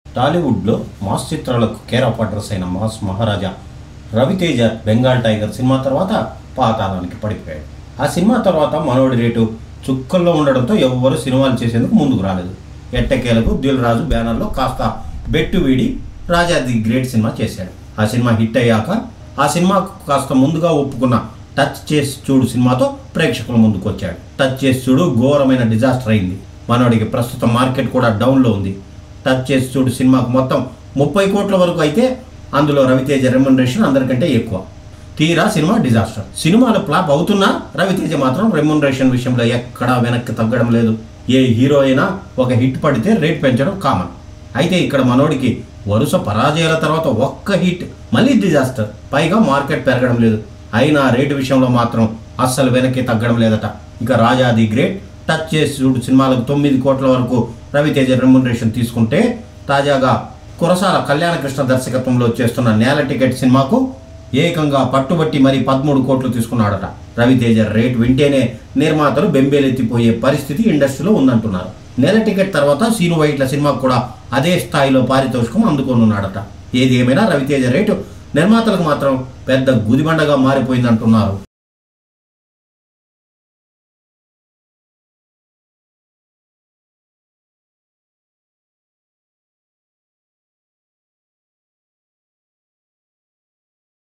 టాలీవుడ్లో మాస్ చిత్రాలకు care of address అయిన mass Maharaja Ravi Teja Bengal tiger cinema తర్వాత పాతాళానికి పడిపోయాడు ఆ సినిమా తర్వాత మనోడి రేటు చుక్కల్లో ఉండడంతో ఎవ్వరు సినిమాలు చేసేందుకు ముందుకు రాలేదు ఎట్టకేలకు దిల్ రాజు బ్యానర్లో కాస్త బెట్టు వీడి రాజా ది గ్రేట్ సినిమా చేశాడు ఆ సినిమా హిట్ అయ్యాక ఆ సినిమాకు కాస్త ముందుగా ఒప్పుకున్న టచ్ చేసి చూడు సినిమాతో ప్రేక్షకుల ముందుకు వచ్చాడు టచ్ చేసి చూడు ఘోరమైన డిజాస్టర్ అయింది మనోడికి ప్రస్తుతం మార్కెట్ కూడా డౌన్లో ఉంది టచ్ చేసి చూడు సినిమాకు మొత్తం ముప్పై కోట్ల వరకు అయితే అందులో రవితేజ రెమ్యునరేషన్ అందరికంటే ఎక్కువ తీరా సినిమా డిజాస్టర్ సినిమాలు ఫ్లాప్ అవుతున్నా రవితేజ మాత్రం రెమ్యునరేషన్ విషయంలో ఎక్కడా వెనక్కి తగ్గడం లేదు ఏ హీరో అయినా ఒక హిట్ పడితే రేట్ పెంచడం కామన్ అయితే ఇక్కడ మనోడికి వరుస పరాజయాల తర్వాత ఒక్క హిట్ మళ్ళీ డిజాస్టర్ పైగా మార్కెట్ పెరగడం లేదు అయినా రేటు విషయంలో మాత్రం అస్సలు వెనక్కి తగ్గడం లేదట ఇక రాజా ది గ్రేట్ టచ్ చేసి చూడు సినిమాలకు తొమ్మిది కోట్ల వరకు రవితేజ రెమ్యునరేషన్ తీసుకుంటే తాజాగా కురసాల కళ్యాణకృష్ణ దర్శకత్వంలో చేస్తున్న నేల టికెట్ సినిమాకు ఏకంగా పట్టుబట్టి మరి పదమూడు కోట్లు తీసుకున్నాడట రవితేజ రేట్ వింటేనే నిర్మాతలు బెంబేలెత్తిపోయే పరిస్థితి ఇండస్ట్రీలో ఉందంటున్నారు నెల టికెట్ తర్వాత సీను వైట్ల సినిమాకు కూడా అదే స్థాయిలో పారితోషికం అందుకోనున్నాడట ఏది ఏమైనా రవితేజ రేటు నిర్మాతలకు మాత్రం పెద్ద గుదిబండగా మారిపోయిందంటున్నారు